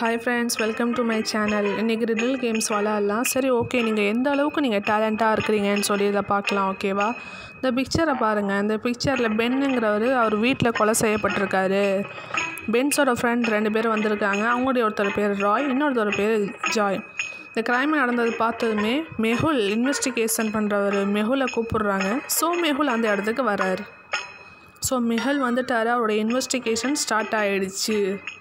hi friends welcome to my channel இன்றைக்கி riddle games விளாட்லாம் சரி ஓகே நீங்கள் எந்த அளவுக்கு நீங்கள் டேலண்ட்டாக இருக்கிறீங்கன்னு சொல்லி இதை பார்க்கலாம் ஓகேவா இந்த பிக்சரை பாருங்கள் இந்த பிக்சரில் பென்னுங்கிறவர் அவர் வீட்டில் கொலை செய்யப்பட்டிருக்காரு பென்ஸோட ஃப்ரெண்ட் ரெண்டு பேர் வந்திருக்காங்க அவங்களுடைய ஒருத்தர் பேர் ராய் இன்னொருத்தர் பேர் ஜாய் இந்த கிரைம் நடந்தது பார்த்ததுமே மெஹுல் இன்வெஸ்டிகேஷன் பண்ணுறவர் மெஹுலை கூப்பிடுறாங்க ஸோ மெஹுல் அந்த இடத்துக்கு வராரு ஸோ மெஹுல் வந்துட்டார் அவரோட இன்வெஸ்டிகேஷன் ஸ்டார்ட் ஆகிடுச்சு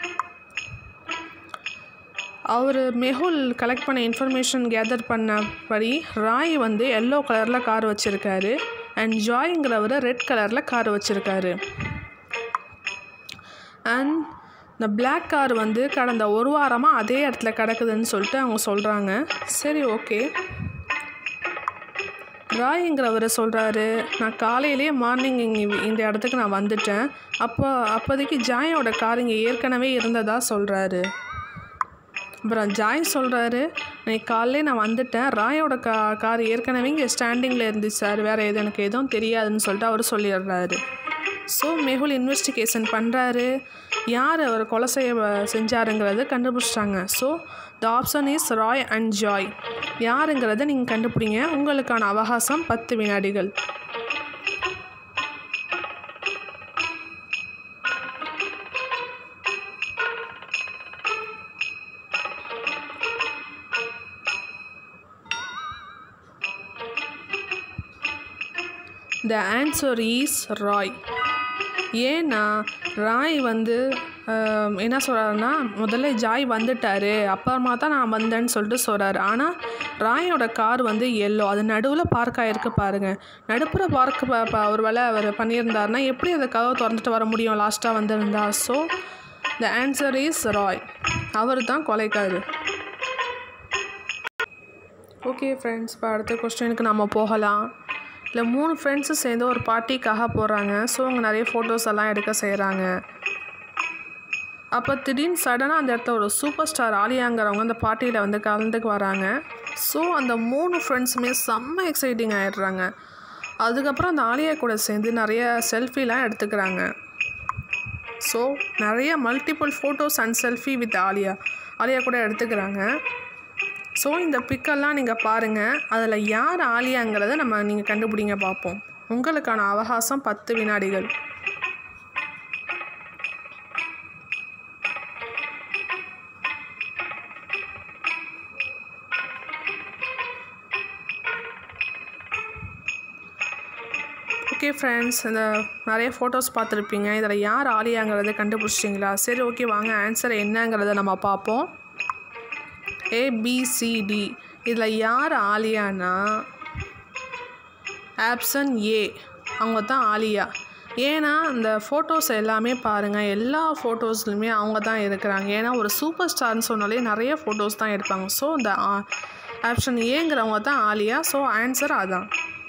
அவர் மெஹுல் கலெக்ட் பண்ண இன்ஃபர்மேஷன் கேதர் பண்ணபடி ராய் வந்து எல்லோ கலரில் கார் வச்சுருக்காரு அண்ட் ஜாய்ங்கிறவர் ரெட் கலரில் கார் வச்சுருக்காரு அண்ட் இந்த பிளாக் கார் வந்து கடந்த ஒரு வாரமாக அதே இடத்துல கிடக்குதுன்னு சொல்லிட்டு அவங்க சொல்கிறாங்க சரி ஓகே ராய்ங்கிறவர் சொல்கிறாரு நான் காலையிலேயே மார்னிங் இங்கே இந்த இடத்துக்கு நான் வந்துட்டேன் அப்போ அப்போதைக்கு ஜாயோட கார் இங்கே ஏற்கனவே இருந்ததா சொல்கிறாரு அப்புறம் ஜாய் சொல்கிறாரு இன்னைக்கு காலையிலே நான் வந்துட்டேன் ராயோட கா கார் ஏற்கனவே இங்கே ஸ்டாண்டிங்கில் இருந்துச்சு சார் வேறு எதுவும் எனக்கு எதுவும் தெரியாதுன்னு சொல்லிட்டு அவர் சொல்லிடுறாரு ஸோ மெகுல் இன்வெஸ்டிகேஷன் பண்ணுறாரு யார் அவர் கொலை செய்ய செஞ்சாருங்கிறத கண்டுபிடிச்சிட்டாங்க so the option is Roy and Joy யாருங்கிறத நீங்கள் கண்டுபிடிங்க உங்களுக்கான அவகாசம் பத்து வினாடிகள் த ஆன்சர் ஈஸ் ராய் ஏன்னா ராய் வந்து ஆம், என்ன சொல்கிறாருன்னா முதல்ல ஜாய் வந்துட்டாரு அப்புறமா தான் நான் வந்தேன்னு சொல்லிட்டு சொல்கிறாரு ஆனால் ராயோட கார் வந்து எல்லோ அது நடுவில் பார்க் ஆகிருக்கு பாருங்கள் நடுப்புற பார்க் ப- ப- ஒரு வேளை அவர் பண்ணியிருந்தாருன்னா எப்படி அந்த கதவை திறந்துட்டு வர முடியும் லாஸ்ட்டாக வந்திருந்தா so the answer is Roy அவர் தான் கொலைக்காரு ஓகே ஃப்ரெண்ட்ஸ் இப்போ அடுத்த கொஸ்டினுக்கு நம்ம போகலாம் இல்லை மூணு ஃப்ரெண்ட்ஸும் சேர்ந்து ஒரு பார்ட்டிக்காக போகிறாங்க ஸோ அவங்க நிறைய ஃபோட்டோஸ் எல்லாம் எடுக்க செய்கிறாங்க அப்போ திடீர்னு சடனாக அந்த இடத்துல ஒரு சூப்பர் ஸ்டார் ஆலியாங்கிறவங்க அந்த பார்ட்டியில் வந்து கலந்துக்கு வராங்க ஸோ அந்த மூணு ஃப்ரெண்ட்ஸுமே செம்ம எக்ஸைட்டிங் ஆகிடுறாங்க அதுக்கப்புறம் அந்த ஆலியா கூட சேர்ந்து நிறைய செல்ஃபிலாம் எடுத்துக்கிறாங்க ஸோ நிறைய multiple photos and selfie with Alia Alia கூட எடுத்துக்கிறாங்க ஸோ இந்த பிக்கெல்லாம் நீங்கள் பாருங்கள் அதில் யார் ஆலியாங்கிறத நம்ம நீங்கள் கண்டுபிடிங்க பார்ப்போம் உங்களுக்கான அவகாசம் பத்து வினாடிகள் ஓகே ஃப்ரெண்ட்ஸ் இந்த நிறைய ஃபோட்டோஸ் பார்த்துருப்பீங்க இதில் யார் ஆலியாங்கிறத கண்டுபிடிச்சிட்டிங்களா சரி ஓகே வாங்க ஆன்சர் என்னங்கிறத நம்ம பார்ப்போம் ஏபிசிடி இதில் யார் ஆலியானா ஆப்ஷன் ஏ அவங்க தான் ஆலியா ஏன்னா இந்த ஃபோட்டோஸ் எல்லாமே பாருங்கள் எல்லா ஃபோட்டோஸ்லையுமே அவங்க தான் இருக்கிறாங்க ஏன்னா ஒரு சூப்பர் ஸ்டார்னு சொன்னாலே நிறைய ஃபோட்டோஸ் தான் எடுப்பாங்க ஸோ இந்த ஆப்ஷன் ஏங்கிறவங்க தான் ஆலியா ஸோ ஆன்சர் அதான்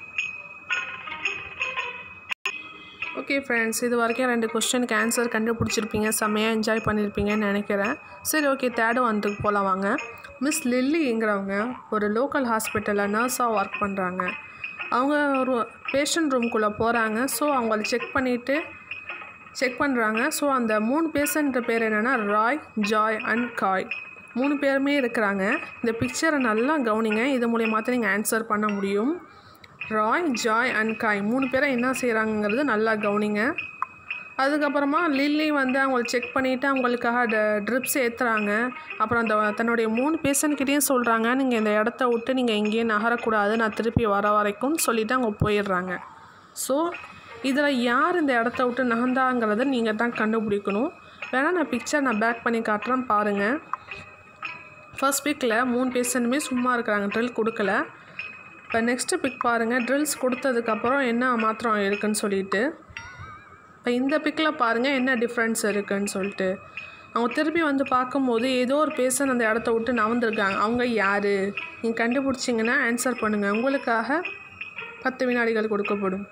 ஓகே ஃப்ரெண்ட்ஸ் இது வரைக்கும் ரெண்டு கொஸ்டினுக்கு ஆன்சர் கண்டுபிடிச்சிருப்பீங்க செம்மையாக என்ஜாய் பண்ணியிருப்பீங்கன்னு நினைக்கிறேன் சரி ஓகே தேர்டு வந்துக்கு போகலாம் வாங்க மிஸ் லில்லிங்கிறவங்க ஒரு லோக்கல் ஹாஸ்பிட்டலில் நர்ஸாக ஒர்க் பண்ணுறாங்க அவங்க ஒரு பேஷண்ட் ரூம்குள்ளே போகிறாங்க ஸோ அவங்கள செக் பண்ணிவிட்டு செக் பண்ணுறாங்க ஸோ அந்த மூணு பேஷண்ட் பேர் என்னென்னா ராய் ஜாய் அண்ட் காய் மூணு பேருமே இருக்கிறாங்க இந்த பிக்சரை நல்லா கவனிங்க இது மூலியமாக தான் நீங்கள் ஆன்சர் பண்ண முடியும் ராய் ஜாய் அண்ட் காய் மூணு பேரை என்ன செய்கிறாங்கங்கிறது நல்லா கவனிங்க அதுக்கப்புறமா லில்லி வந்து அவங்கள செக் பண்ணிவிட்டு அவங்களுக்காக ட ட்ரிப்ஸ் ஏற்றுறாங்க அப்புறம் அந்த தன்னுடைய மூணு பேஷண்ட்கிட்டேயும் சொல்கிறாங்க நீங்கள் இந்த இடத்த விட்டு நீங்கள் எங்கேயும் நகரக்கூடாது நான் திருப்பி வர வரைக்கும் சொல்லிவிட்டு அவங்க போயிடுறாங்க ஸோ இதில் யார் இந்த இடத்த விட்டு நகர்ந்தாங்கிறத நீங்கள் தான் கண்டுபிடிக்கணும் வேணால் நான் பிக்சர் நான் பேக் பண்ணி காட்டுறேன் பாருங்கள் ஃபர்ஸ்ட் பிக்கில் மூணு பேஷண்ட்டுமே சும்மா இருக்கிறாங்க ட்ரில் கொடுக்கல இப்போ நெக்ஸ்ட்டு பிக் பாருங்கள் ட்ரில்ஸ் கொடுத்ததுக்கப்புறம் என்ன மாத்திரம் இருக்குன்னு சொல்லிட்டு இப்போ இந்த பிக்கில் பாருங்கள் என்ன டிஃப்ரென்ஸ் இருக்குன்னு சொல்லிட்டு அவங்க திருப்பி வந்து பார்க்கும்போது ஏதோ ஒரு பேஷண்ட் அந்த இடத்த விட்டு நவந்திருக்காங்க அவங்க யார் நீங்கள் கண்டுபிடிச்சிங்கன்னா ஆன்சர் பண்ணுங்கள் உங்களுக்காக பத்து வினாடிகள் கொடுக்கப்படும்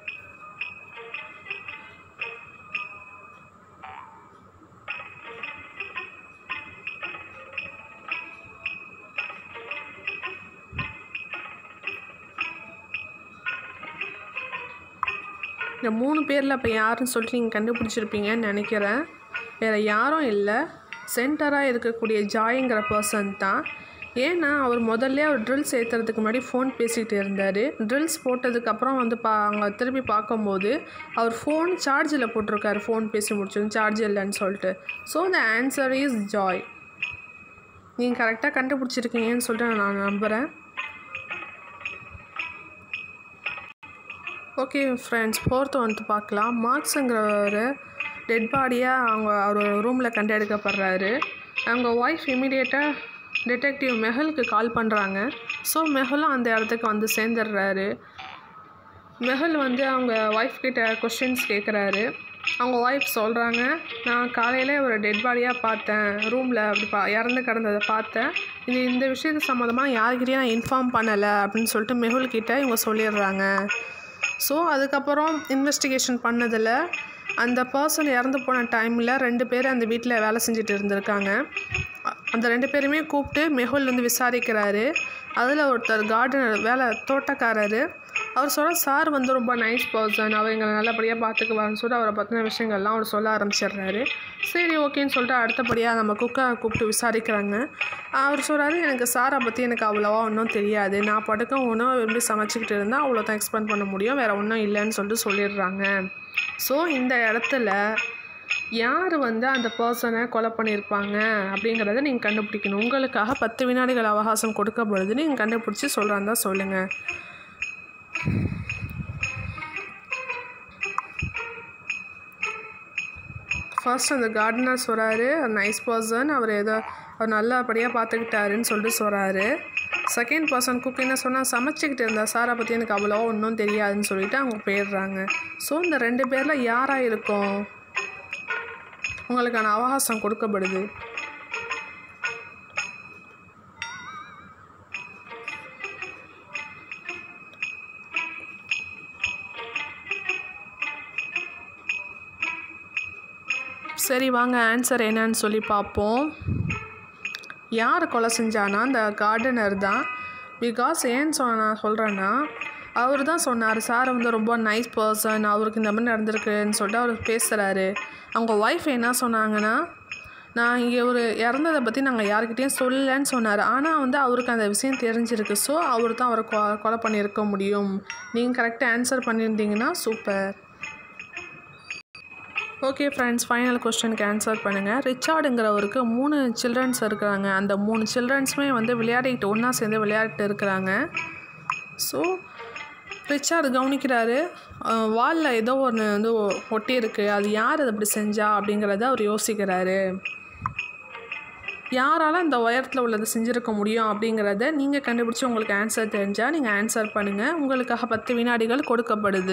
இந்த மூணு பேரில் இப்போ யாருன்னு சொல்லிட்டு நீங்கள் கண்டுபிடிச்சிருப்பீங்கன்னு நினைக்கிறேன் வேறு யாரும் இல்லை சென்டராக இருக்கக்கூடிய ஜாய்ங்கிற பர்சன் தான் ஏன்னா அவர் முதல்ல அவர் ட்ரில்ஸ் ஏற்றுறதுக்கு முன்னாடி ஃபோன் பேசிகிட்டு இருந்தார் ட்ரில்ஸ் போட்டதுக்கப்புறம் வந்து பா அங்கே திருப்பி பார்க்கும்போது அவர் ஃபோன் சார்ஜில் போட்டிருக்காரு ஃபோன் பேசி முடிச்சோம் சார்ஜ் இல்லைன்னு சொல்லிட்டு so the answer is Joy நீங்கள் கரெக்டாக கண்டுபிடிச்சிருக்கீங்கன்னு சொல்லிட்டு நான் நம்புகிறேன் ஓகே ஃப்ரெண்ட்ஸ் ஃபோர்த்து வந்து பார்க்கலாம் மார்க்ஸுங்கிறவர் டெட் பாடியாக அவங்க அவர் ரூமில் கண்டு எடுக்கப்படுறாரு அவங்க ஒய்ஃப் இமீடியட்டாக டிடெக்டிவ் மெஹலுக்கு கால் பண்ணுறாங்க ஸோ மெஹலும் அந்த இடத்துக்கு வந்து சேர்ந்துடுறாரு மெஹல் வந்து அவங்க ஒய்ஃப் கிட்ட கொஷின்ஸ் கேட்குறாரு அவங்க ஒய்ஃப் சொல்கிறாங்க நான் காலையில் ஒரு டெட் பாடியாக பார்த்தேன் ரூமில் அப்படி பா இறந்து கிடந்ததை பார்த்தேன் இது இந்த விஷயத்து சம்மந்தமாக யார்கிட்டயும் நான் இன்ஃபார்ம் பண்ணலை அப்படின்னு சொல்லிட்டு மெஹுல் கிட்ட இவங்க சொல்லிடுறாங்க ஸோ அதுக்கப்புறம் இன்வெஸ்டிகேஷன் பண்ணதில் அந்த பர்சன் இறந்து போன டைமில் ரெண்டு பேர் அந்த வீட்டில் வேலை செஞ்சுட்டு இருந்திருக்காங்க அ- அந்த ரெண்டு பேருமே கூப்பிட்டு மெஹுல் வந்து விசாரிக்கிறாரு அதில் ஒருத்தர் கார்டனர் வேலை தோட்டக்காரர் அவர் சொல்ல சார் வந்து ரொம்ப நைஸ் பர்சன் அவர் எங்களை நல்லபடியாக பார்த்துக்குவாருன்னு சொல்லிட்டு அவரை பற்றின விஷயங்கள்லாம் அவர் சொல்ல ஆரம்பிச்சிடுறாரு சரி ஓகேன்னு சொல்லிட்டு அடுத்தபடியாக நம்ம குக்கை கூப்பிட்டு விசாரிக்கிறாங்க அவர் சொல்கிறாரு எனக்கு சாரை பற்றி எனக்கு அவ்வளோவா ஒன்றும் தெரியாது நான் படுக்க உணவு விரும்பி சமைச்சிக்கிட்டு இருந்தால் அவ்வளோ தான் எக்ஸ்பெண்ட் பண்ண முடியும் வேறு ஒன்றும் இல்லைன்னு சொல்லிட்டு சொல்லிடுறாங்க ஸோ இந்த இடத்துல யார் வந்து அந்த பர்சனை கொலை பண்ணியிருப்பாங்க அப்படிங்கிறத நீங்கள் கண்டுபிடிக்கணும் உங்களுக்காக பத்து வினாடிகள் அவகாசம் கொடுக்கப்படுது நீங்கள் கண்டுபிடிச்சி சொல்கிறாந்தா சொல்லுங்கள் ஃபர்ஸ்ட் அந்த கார்டனர் சொல்கிறாரு நைஸ் பர்சன் அவர் ஏதோ அவர் நல்லபடியாக பார்த்துக்கிட்டாருன்னு சொல்லிட்டு சொல்கிறாரு செகண்ட் பர்சன் குக் என்ன சொன்னால் சமைச்சிக்கிட்டு இருந்தா சாரை பற்றி எனக்கு அவ்வளோவா ஒன்றும் தெரியாதுன்னு சொல்லிட்டு அவங்க போயிடுறாங்க ஸோ இந்த ரெண்டு பேரில் யாராக இருக்கும் உங்களுக்கான அவகாசம் கொடுக்கப்படுது சரி வாங்க ஆன்சர் என்னன்னு சொல்லி பார்ப்போம் யார் கொலை செஞ்சானா அந்த கார்டனர் தான் பிகாஸ் ஏன்னு சொன்ன நான் சொல்கிறேன்னா அவர் தான் சொன்னார் சார் வந்து ரொம்ப நைஸ் பர்சன் அவருக்கு இந்த மாதிரி நடந்திருக்குன்னு சொல்லிட்டு அவர் பேசுகிறாரு அவங்க ஒய்ஃப் என்ன சொன்னாங்கன்னா நான் இங்கே ஒரு இறந்ததை பற்றி நாங்கள் யாருக்கிட்டேயும் சொல்லலைன்னு சொன்னார் ஆனால் வந்து அவருக்கு அந்த விஷயம் தெரிஞ்சிருக்கு ஸோ அவர் தான் அவரை கொ கொலை பண்ணியிருக்க முடியும் நீங்கள் கரெக்டாக ஆன்சர் பண்ணியிருந்தீங்கன்னா சூப்பர் ஓகே ஃப்ரெண்ட்ஸ் ஃபைனல் கொஸ்டினுக்கு ஆன்சர் பண்ணுங்கள் ரிச்சார்டுங்கிறவருக்கு மூணு சில்ட்ரன்ஸ் இருக்கிறாங்க அந்த மூணு சில்ட்ரன்ஸுமே வந்து விளையாடிக்கிட்டு ஒன்றா சேர்ந்து விளையாடிட்டு இருக்கிறாங்க ஸோ ரிச்சார்டு கவனிக்கிறாரு வாலில் ஏதோ ஒன்று வந்து ஒ- ஒட்டி இருக்கு அது யார் அது அப்படி செஞ்சா அப்படிங்கிறத அவர் யோசிக்கிறாரு யாரால் அந்த உயரத்தில் உள்ளதை செஞ்சுருக்க முடியும் அப்படிங்கிறத நீங்கள் கண்டுபிடிச்சி உங்களுக்கு ஆன்சர் தெரிஞ்சால் நீங்கள் ஆன்சர் பண்ணுங்கள் உங்களுக்காக பத்து வினாடிகள் கொடுக்கப்படுது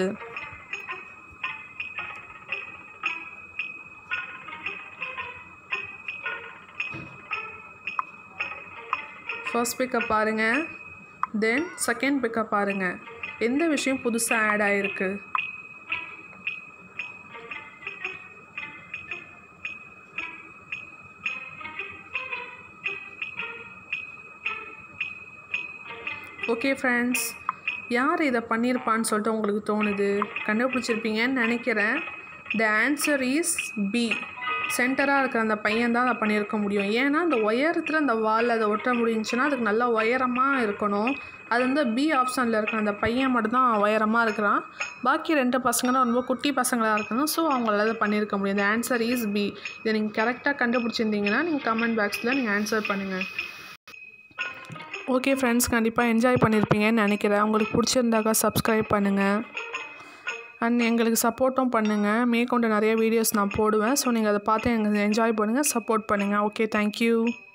ஃபர்ஸ்ட் பிக்கப் பாருங்கள் தென் செகண்ட் பிக்கப் பாருங்கள் எந்த விஷயம் புதுசாக ஆட் ஆகிருக்கு ஓகே ஃப்ரெண்ட்ஸ் யார் இதை பண்ணியிருப்பான்னு சொல்லிட்டு உங்களுக்கு தோணுது கண்டுபிடிச்சிருப்பீங்கன்னு நினைக்கிறேன் த ஆன்சர் இஸ் பி சென்டராக இருக்கிற அந்த பையன் தான் அதை பண்ணியிருக்க முடியும் ஏன்னா அந்த உயரத்தில் அந்த வால் அதை ஒட்ட முடிஞ்சுன்னா அதுக்கு நல்லா உயரமாக இருக்கணும் அது வந்து பி ஆப்ஷனில் இருக்கிற அந்த பையன் மட்டும்தான் உயரமாக இருக்கிறான் பாக்கி ரெண்டு பசங்களும் ரொம்ப குட்டி பசங்களாக இருக்காங்க ஸோ அவங்களால அதை பண்ணியிருக்க முடியும் இந்த ஆன்சர் இஸ் பி இதை நீங்கள் கரெக்டாக கண்டுபிடிச்சிருந்தீங்கன்னா நீங்கள் கமெண்ட் பாக்ஸில் நீங்கள் ஆன்சர் பண்ணுங்கள் ஓகே ஃப்ரெண்ட்ஸ் கண்டிப்பாக என்ஜாய் பண்ணியிருப்பீங்கன்னு நினைக்கிறேன் உங்களுக்கு பிடிச்சிருந்தாக்கா சப்ஸ்கிரைப் பண்ணுங்கள் அண்ட் எங்களுக்கு சப்போர்ட்டும் பண்ணுங்கள் மேற்கொண்டு நிறைய வீடியோஸ் நான் போடுவேன் ஸோ நீங்கள் அதை பார்த்து எங்களுக்கு என்ஜாய் பண்ணுங்கள் சப்போர்ட் பண்ணுங்கள் ஓகே தேங்க்யூ